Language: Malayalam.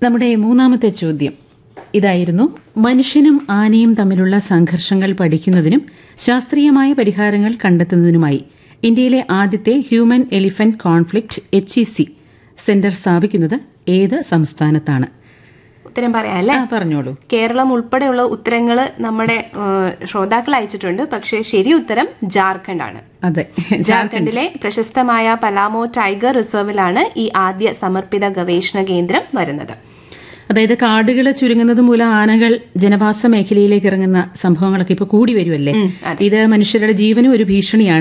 നമ്മുടെ മൂന്നാമത്തെ ചോദ്യം ഇതായിരുന്നു മനുഷ്യനും ആനയും തമ്മിലുള്ള സംഘർഷങ്ങൾ പഠിക്കുന്നതിനും ശാസ്ത്രീയമായ പരിഹാരങ്ങൾ കണ്ടെത്തുന്നതിനുമായി ഇന്ത്യയിലെ ആദ്യത്തെ human elephant conflict H E C centre സ്ഥാപിക്കുന്നത് ഏത് സംസ്ഥാനത്താണ് ഉത്തരം പറയാം അല്ലേ ആ പറഞ്ഞോളൂ കേരളം ഉൾപ്പെടെയുള്ള ഉത്തരങ്ങൾ നമ്മുടെ ഏഹ്, ശ്രോതാക്കൾ അയച്ചിട്ടുണ്ട് പക്ഷേ ശരി ഉത്തരം ജാർഖണ്ഡ് ആണ് അതെ ജാർഖണ്ഡിലെ പ്രശസ്തമായ പലാമോ ടൈഗർ റിസർവിലാണ് ഈ ആദ്യ സമർപ്പിത ഗവേഷണ കേന്ദ്രം വരുന്നത് അതായത് കാടുകൾ ചുരുങ്ങുന്നത് മൂലം ആനകൾ ജനവാസ മേഖലയിലേക്ക് ഇറങ്ങുന്ന സംഭവങ്ങളൊക്കെ ഇപ്പൊ കൂടി വരുമല്ലേ ഇത് മനുഷ്യരുടെ ജീവനും ഒരു ഭീഷണിയാണ്